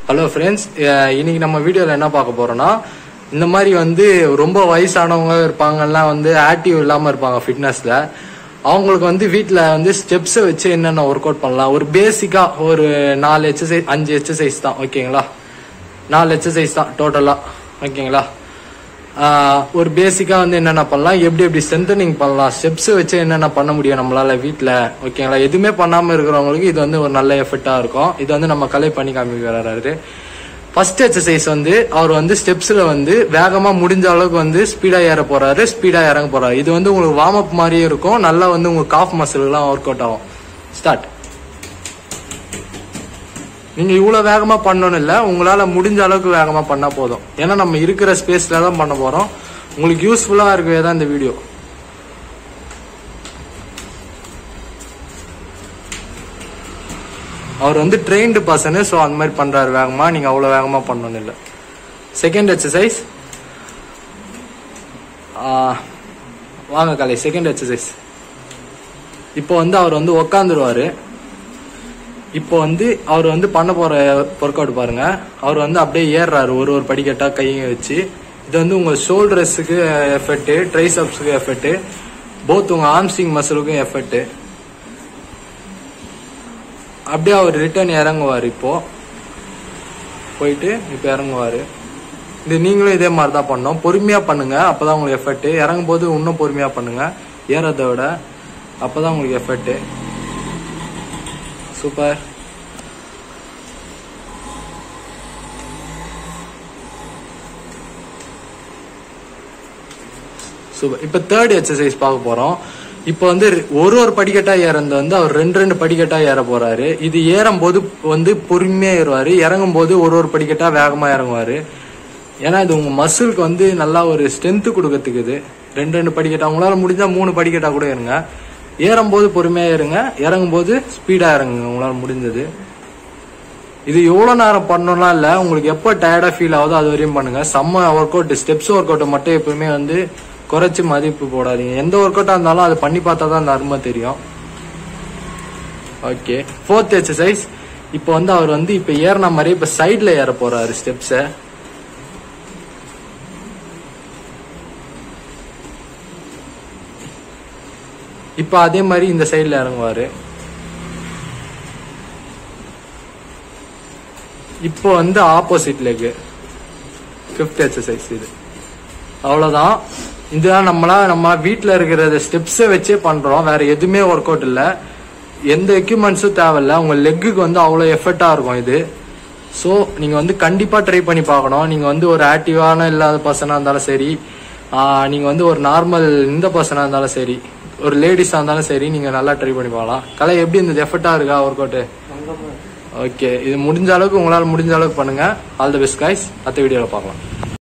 hello friends இன்னைக்கு நம்ம வீடியோவில் என்ன பார்க்க போறோம்னா இந்த மாதிரி வந்து ரொம்ப வயசானவங்க இருப்பாங்கலாம் வந்து ஆக்டிவ் இல்லாமல் இருப்பாங்க ஃபிட்னஸில் அவங்களுக்கு வந்து வீட்டில் வந்து ஸ்டெப்ஸை வச்சு என்னென்ன ஒர்க் அவுட் பண்ணலாம் ஒரு பேசிக்காக ஒரு நாலு எக்ஸசைஸ் அஞ்சு எக்ஸசைஸ் தான் ஓகேங்களா நாலு எக்ஸசைஸ் தான் டோட்டலாக ஓகேங்களா ஆஹ் ஒரு பேசிக்காக வந்து என்னென்ன பண்ணலாம் எப்படி எப்படி ஸ்ட்ரென்தனிங் பண்ணலாம் ஸ்டெப்ஸ் வச்சு என்னென்ன பண்ண முடியும் நம்மளால வீட்டில் ஓகேங்களா எதுவுமே பண்ணாமல் இருக்கிறவங்களுக்கு இது வந்து ஒரு நல்ல எஃபெக்டாக இருக்கும் இது வந்து நம்ம கலை பண்ணி காமிக்கிறாரு ஃபர்ஸ்ட் எக்ஸசைஸ் வந்து அவர் வந்து ஸ்டெப்ஸில் வந்து வேகமாக முடிஞ்ச அளவுக்கு வந்து ஸ்பீடாக ஏற போறாரு ஸ்பீடாக இறங்க போறாரு இது வந்து உங்களுக்கு வார்ம் அப் மாதிரியே இருக்கும் நல்லா வந்து உங்க காஃப் மசில்லாம் ஒர்க் அவுட் ஆகும் ஸ்டார்ட் நீங்க இவ்வளவு வேகமா பண்ணணும் இல்ல உங்களால முடிஞ்ச அளவுக்கு வேகமா பண்ணா போதும் ஏன்னா நம்ம இருக்கிற ஸ்பேஸ்ல தான் பண்ண போறோம் உங்களுக்கு யூஸ்ஃபுல்லா இருக்கவே தான் இந்த வீடியோ அவர் வந்து ட்ரெயின்டு பர்சனு ஸோ அந்த மாதிரி பண்றாரு வேகமா நீங்க அவ்வளவு வேகமா பண்ணணும் இல்ல செகண்ட் எக்ஸசைஸ் வாங்க காலை செகண்ட் எக்ஸசைஸ் இப்போ வந்து அவர் வந்து உக்காந்துருவாரு இப்போ வந்து அவர் வந்து பண்ண போற ஒர்க் அவுட் பாருங்க அவர் வந்து அப்படியே ஏறுறாரு ஒரு ஒரு படிக்கட்டா கையை வச்சு இது வந்து உங்க ஷோல்டர்ஸுக்கு எஃபெக்ட் ட்ரைசப்ஸுக்கு எஃபெக்ட் போத் உங்க ஆம்ஸ்டிங் மசிலுக்கும் எஃபெக்ட் அப்படியே அவர் ரிட்டர்ன் இறங்குவார் இப்போ போயிட்டு இப்போ இறங்குவாரு இது நீங்களும் இதே மாதிரி தான் பண்ணணும் பொறுமையா பண்ணுங்க அப்பதான் உங்களுக்கு எஃபெக்ட் இறங்கும் போது இன்னும் பொறுமையா பண்ணுங்க ஏறதை விட அப்பதான் உங்களுக்கு எஃபெக்ட் சூப்பர் சூப்பர் இப்போ தேர்ட் எக்ஸசைஸ் பார்க்க போறோம் இப்போ வந்து ஒரு ஒரு படிக்கட்டா ஏறது வந்து அவர் ரெண்டு ரெண்டு படிக்கட்டா ஏற போறாரு இது ஏறும் போது வந்து பொறுமையா ஏறுவாரு இறங்கும் போது ஒரு ஒரு படிக்கட்டா வேகமா இறங்குவாரு ஏன்னா இது உங்க மசிலுக்கு வந்து நல்லா ஒரு ஸ்ட்ரென்த் கொடுக்கறதுக்கு இது ரெண்டு ரெண்டு படிக்கட்டா உங்களால முடிஞ்சா மூணு படிக்கட்டா கூட ஏறுங்க ஏறும் போது பொறுமையா ஏறுங்க இறங்கும் போது ஸ்பீடா இறங்குங்க உங்களால முடிஞ்சது இது எவ்வளவு நேரம் பண்ணணும்லாம் இல்ல உங்களுக்கு எப்போ டயர்டா ஃபீல் ஆகுதோ அது வரையும் பண்ணுங்க செம்ம work out steps work out மட்டும் எப்பவுமே வந்து குறைச்சு மதிப்பு போடாதீங்க எந்த ஒர்க் அவுட்டா இருந்தாலும் அது பண்ணி பார்த்தா தான் அந்த அருமை தெரியும் ஓகே ஃபோர்த் எக்ஸசைஸ் இப்போ வந்து அவர் வந்து இப்போ ஏறின மாதிரி இப்போ சைட்ல ஏற போறாரு ஸ்டெப்ஸை இப்போ அதே மாதிரி இந்த சைடில் இறங்குவாரு இப்போ வந்து ஆப்போசிட் லெக் ஃபிஃப்த் எக்ஸசைஸ் இது அவ்வளோதான் இதுதான் நம்மளா நம்ம வீட்டில் இருக்கிற ஸ்டெப்ஸை வச்சே பண்றோம் வேற எதுவுமே ஒர்க் அவுட் இல்லை எந்த எக்யூப்மெண்ட்ஸும் தேவையில்ல உங்க லெக்குக்கு வந்து அவ்வளோ எஃபெக்டா இருக்கும் இது ஸோ நீங்க வந்து கண்டிப்பா ட்ரை பண்ணி பார்க்கணும் நீங்க வந்து ஒரு ஆக்டிவான இல்லாத பர்சனா இருந்தாலும் சரி ஆஹ் நீங்க வந்து ஒரு நார்மல் இந்த பர்சனா இருந்தாலும் சரி ஒரு லேடிஸா இருந்தாலும் சரி நீங்க நல்லா ட்ரை பண்ணி பார்க்கலாம் கலை எப்படி இருந்தது எஃபெக்டா இருக்கா ஒர்க் அவுட் ஓகே இது முடிஞ்ச அளவுக்கு உங்களால் முடிஞ்ச அளவுக்கு பண்ணுங்க ஆல் தி பெஸ்ட் கைஸ் அடுத்த வீடியோவில் பார்க்கலாம்